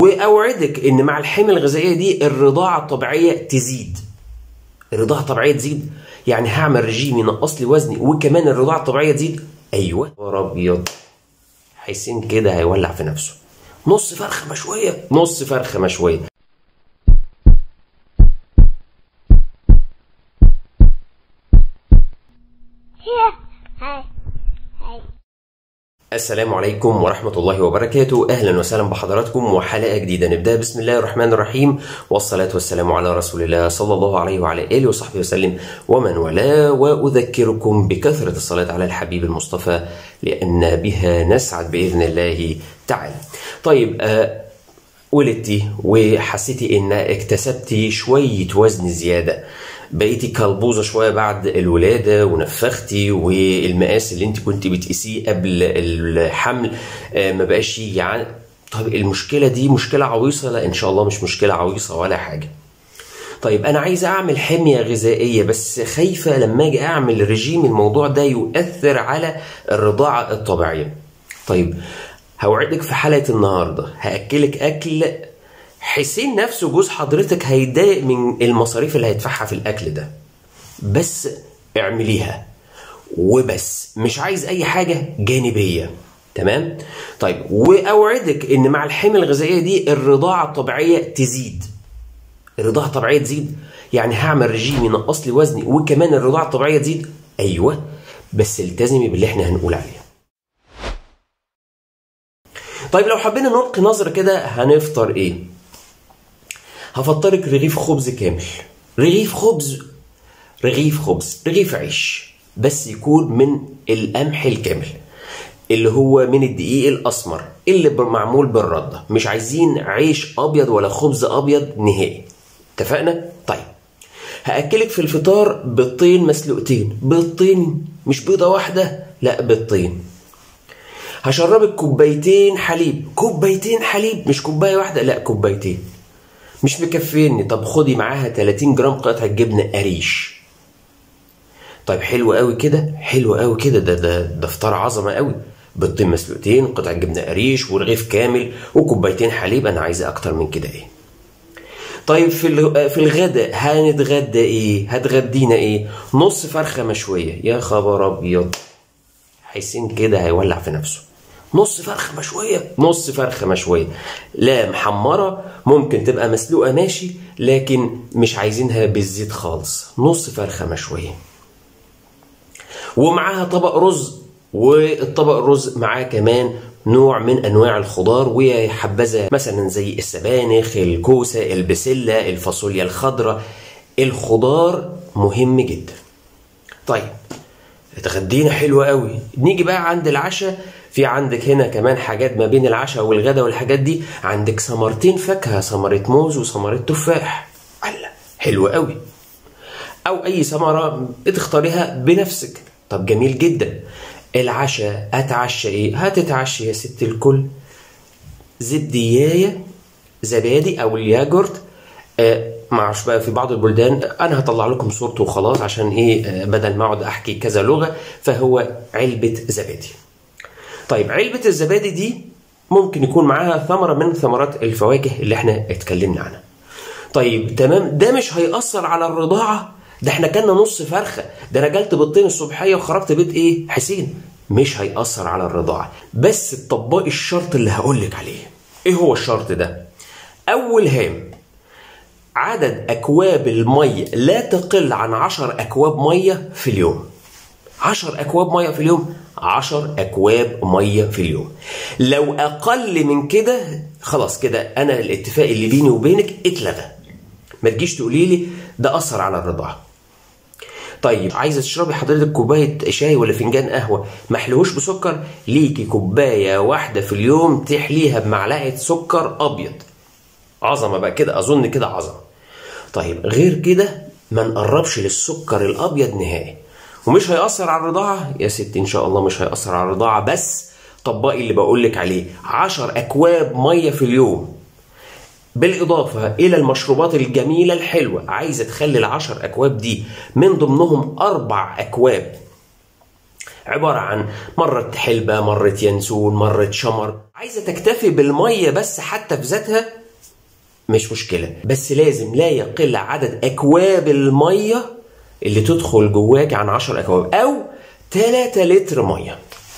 واوعدك ان مع الحمى الغذائيه دي الرضاعه الطبيعيه تزيد الرضاعه الطبيعيه تزيد يعني هعمل رجيم ينقص لي وزني وكمان الرضاعه الطبيعيه تزيد ايوه يا ابيض حسين كده هيولع في نفسه نص فرخه مشويه نص فرخه مشويه Hi. Hi. السلام عليكم ورحمة الله وبركاته أهلا وسهلا بحضراتكم وحلقة جديدة نبدأ بسم الله الرحمن الرحيم والصلاة والسلام على رسول الله صلى الله عليه وعلى آله وصحبه وسلم ومن والاه وأذكركم بكثرة الصلاة على الحبيب المصطفى لأن بها نسعد بإذن الله تعالى طيب آه ولدتي وحسيتي ان اكتسبتي شوية وزن زيادة بقيتي كلبوزة شوية بعد الولادة ونفختي والمقاس اللي انت كنت بتقيسيه قبل الحمل آه، ما بقاش يجي عن طب المشكلة دي مشكلة عويصة لا ان شاء الله مش مشكلة عويصة ولا حاجة طيب انا عايزه اعمل حميه غذائيه بس خايفه لما اجي اعمل رجيم الموضوع ده يؤثر على الرضاعه الطبيعيه طيب هوعدك في حلقه النهارده هاكلك اكل حسين نفسه جوز حضرتك هيتضايق من المصاريف اللي هيدفعها في الاكل ده بس اعمليها وبس مش عايز اي حاجه جانبيه تمام طيب واوعدك ان مع الحميه الغذائيه دي الرضاعه الطبيعيه تزيد الرضاعه الطبيعيه تزيد يعني هعمل رجيم ينقص لي وزني وكمان الرضاعه الطبيعيه تزيد ايوه بس التزمي باللي احنا هنقول عليه طيب لو حبينا نلقي نظرة كده هنفطر ايه هفطرك رغيف خبز كامل رغيف خبز رغيف خبز رغيف عيش بس يكون من القمح الكامل اللي هو من الدقيق الاسمر اللي معمول بالرده مش عايزين عيش ابيض ولا خبز ابيض نهائي اتفقنا طيب هاكلك في الفطار بيضتين مسلوقتين بيضتين مش بيضه واحده لا بيضتين هشربك كوبايتين حليب كوبايتين حليب مش كوبايه واحده لا كوبايتين مش مكفيني طب خدي معاها 30 جرام قطعه جبنه قريش طيب حلو قوي كده حلو قوي كده ده ده ده فطار عظمه قوي بيضتين مسلوقتين قطعه جبنه قريش ورغيف كامل وكوبايتين حليب انا عايزه اكتر من كده ايه طيب في الغ- في الغداء هنتغدى ايه هتغدينا ايه نص فرخه مشويه يا خبر ابيض حسين كده هيولع في نفسه نص فرخه مشويه نص فرخه مشويه لا محمره ممكن تبقى مسلوقه ماشي لكن مش عايزينها بالزيت خالص نص فرخه مشويه ومعاها طبق رز والطبق الرز معاه كمان نوع من انواع الخضار ويا حبذا مثلا زي السبانخ الكوسه البسله الفاصوليا الخضراء الخضار مهم جدا طيب اتغدينا حلو قوي نيجي بقى عند العشاء في عندك هنا كمان حاجات ما بين العشاء والغدا والحاجات دي عندك ثمرتين فاكهه ثمره موز وثمره تفاح الله حلو قوي او اي ثمره بتختاريها بنفسك طب جميل جدا العشاء اتعشى ايه هتتعشى يا ست الكل زبديايه زبادي او الياجورت آه معرفش بقى في بعض البلدان انا هطلع لكم صورته وخلاص عشان ايه آه بدل ما اقعد احكي كذا لغه فهو علبه زبادي طيب علبه الزبادي دي ممكن يكون معاها ثمره من ثمرات الفواكه اللي احنا اتكلمنا عنها طيب تمام ده مش هيأثر على الرضاعة ده احنا كلنا نص فرخة ده انا جلت بيضتين الصبحية وخرجت بيت ايه حسين مش هيأثر على الرضاعة بس تطبقي الشرط اللي هقولك عليه ايه هو الشرط ده اول هام عدد اكواب المية لا تقل عن عشر اكواب مية في اليوم عشر أكواب مية في اليوم عشر أكواب مية في اليوم لو أقل من كده خلاص كده أنا الاتفاق اللي بيني وبينك اتلغى ما تجيش تقولي لي ده أثر على الرضاعة طيب عايزه تشربي حضرتك كوبايه شاي ولا فنجان قهوه ما احلوش بسكر ليكي كوبايه واحده في اليوم تحليها بمعلقه سكر ابيض عظمه بقى كده اظن كده عظمه طيب غير كده ما نقربش للسكر الابيض نهائي ومش هيأثر على الرضاعة يا ستي إن شاء الله مش هيأثر على الرضاعة بس طبقي اللي بقولك عليه عشر أكواب مية في اليوم بالإضافة إلى المشروبات الجميلة الحلوة عايزة تخلي العشر أكواب دي من ضمنهم أربع أكواب عبارة عن مرة حلبة مرة ينسون مرة شمر عايزة تكتفي بالمية بس حتى في ذاتها مش مشكلة بس لازم لا يقل عدد أكواب المية اللي تدخل جواك عن 10 أكواب أو 3 لتر مية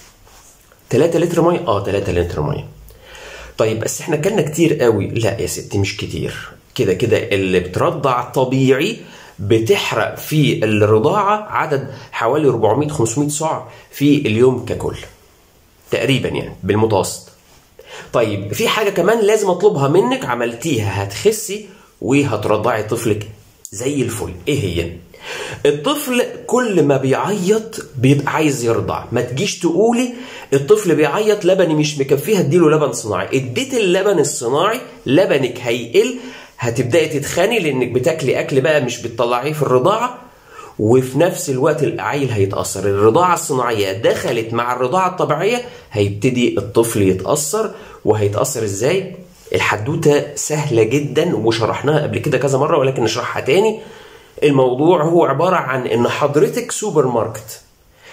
3 لتر مية اه 3 لتر مية طيب بس احنا كلنا كتير قوي لا يا ستي مش كتير كده كده اللي بترضع طبيعي بتحرق في الرضاعة عدد حوالي 400 500 سعر في اليوم ككل تقريبا يعني بالمتوسط طيب في حاجة كمان لازم اطلبها منك عملتيها هتخسي وهترضعي طفلك زي الفل ايه هي الطفل كل ما بيعيط بيبقى عايز يرضع ما تجيش تقولي الطفل بيعيط لبني مش مكفيه اديله لبن صناعي اديت اللبن الصناعي لبنك هيقل هتبداي تتخاني لانك بتاكلي اكل بقى مش بتطلعيه في الرضاعه وفي نفس الوقت العيل هيتاثر الرضاعه الصناعيه دخلت مع الرضاعه الطبيعيه هيبتدي الطفل يتاثر وهيتاثر ازاي الحدوته سهله جدا وشرحناها قبل كده كذا مره ولكن نشرحها تاني الموضوع هو عباره عن ان حضرتك سوبر ماركت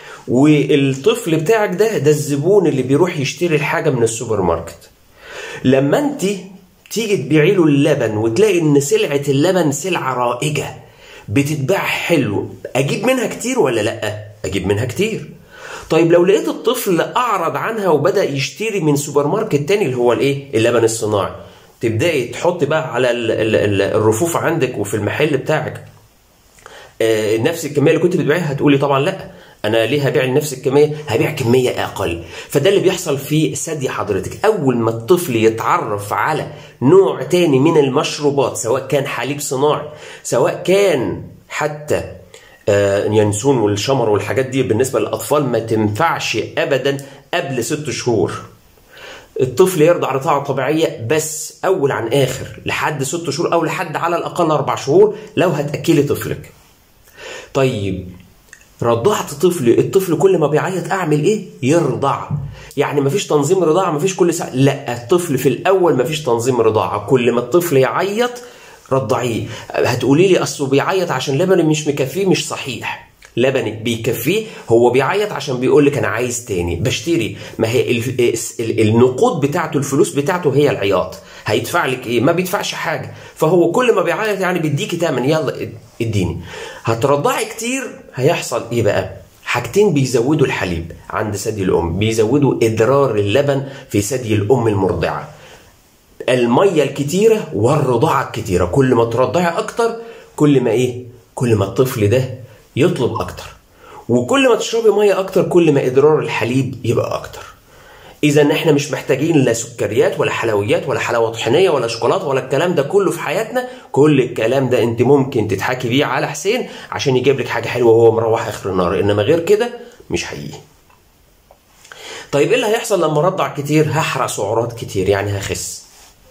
والطفل بتاعك ده ده الزبون اللي بيروح يشتري الحاجه من السوبر ماركت لما انت تيجي تبيعي له اللبن وتلاقي ان سلعه اللبن سلعه رائجه بتتباع حلو اجيب منها كتير ولا لا اجيب منها كتير طيب لو لقيت الطفل اعرض عنها وبدا يشتري من سوبر ماركت تاني اللي هو الايه اللبن الصناعي تبداي تحط بقى على ال ال ال الرفوف عندك وفي المحل بتاعك آه، نفس الكميه اللي كنت بتبيعها هتقولي طبعا لا انا ليه هبيع نفس الكميه هبيع كميه اقل فده اللي بيحصل في ثدي حضرتك اول ما الطفل يتعرف على نوع تاني من المشروبات سواء كان حليب صناعي سواء كان حتى آه، ينسون والشمر والحاجات دي بالنسبه للاطفال ما تنفعش ابدا قبل ست شهور الطفل يرضع رضاعة طبيعية بس أول عن آخر لحد ست شهور أو لحد على الأقل أربع شهور لو هتأكلي طفلك طيب رضعت طفل الطفل كل ما بيعيط اعمل ايه يرضع يعني مفيش تنظيم رضاعه مفيش كل ساعه لا الطفل في الاول مفيش تنظيم رضاعه كل ما الطفل يعيط رضعيه هتقولي لي اصله بيعيط عشان لبنه مش مكفيه مش صحيح لبنك بيكفيه هو بيعيط عشان بيقول لك انا عايز تاني بشتري ما هي ال- ال- النقود بتاعته الفلوس بتاعته هي العياط هيدفع لك ايه ما بيدفعش حاجه فهو كل ما بيعيط يعني بيديكي تمن يلا اديني هترضعي كتير هيحصل ايه بقى حاجتين بيزودوا الحليب عند ثدي الام بيزودوا ادرار اللبن في ثدي الام المرضعه الميه الكتيره والرضاعه الكتيره كل ما ترضعي اكتر كل ما ايه كل ما الطفل ده يطلب اكتر وكل ما تشربي ميه اكتر كل ما ادرار الحليب يبقى اكتر اذا احنا مش محتاجين لا سكريات ولا حلويات ولا حلاوه طحينيه ولا شوكولاته ولا الكلام ده كله في حياتنا كل الكلام ده انت ممكن تضحكي بيه على حسين عشان يجيب لك حاجه حلوه وهو مروح اخر النهار انما غير كده مش هيجي طيب ايه اللي هيحصل لما ارضع كتير هحرق سعرات كتير يعني هخس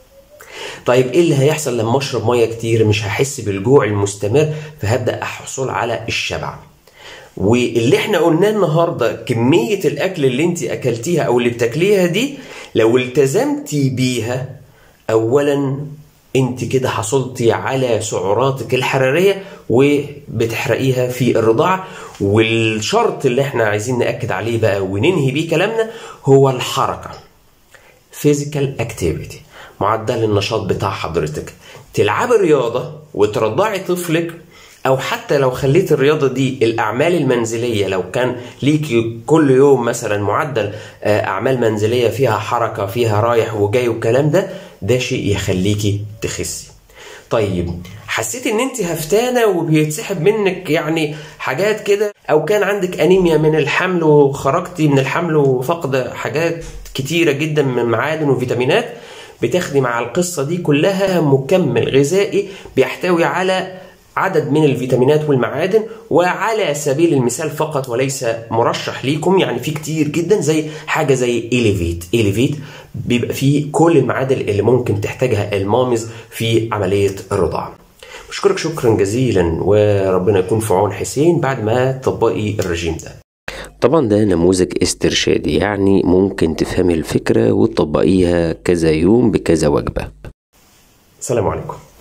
طيب ايه اللي هيحصل لما اشرب ميه كتير مش هحس بالجوع المستمر فهبدا احصل على الشبع واللي احنا قلناه النهارده كميه الاكل اللي انت اكلتيها او اللي بتاكليها دي لو التزمتي بيها اولا انت كده حصلتي على سعراتك الحراريه وبتحرقيها في الرضاعه والشرط اللي احنا عايزين ناكد عليه بقى وننهي بيه كلامنا هو الحركه physical activity معدل النشاط بتاع حضرتك تلعبي رياضة وترضعي طفلك أو حتى لو خليت الرياضة دي الأعمال المنزلية لو كان ليكي كل يوم مثلا معدل آه، أعمال منزلية فيها حركة فيها رايح وجاي والكلام ده ده شيء يخليكي تخسي طيب حسيت ان انت هفتانه وبيتسحب منك يعني حاجات كده او كان عندك انيميا من الحمل وخرجتي من الحمل وفقد حاجات كتيره جدا من معادن وفيتامينات بتاخدي مع القصه دي كلها مكمل غذائي بيحتوي على عدد من الفيتامينات والمعادن وعلى سبيل المثال فقط وليس مرشح ليكم يعني في كتير جدا زي حاجه زي إليفيت إليفيت بيبقى فيه كل المعادن اللي ممكن تحتاجها المامز في عمليه الرضاعه بشكرك شكرا جزيلا وربنا يكون في عون حسين بعد ما تطبقي الرجيم ده طبعا ده نموذج استرشادي يعني ممكن تفهمي الفكرة وتطبقيها كذا يوم بكذا وجبة السلام عليكم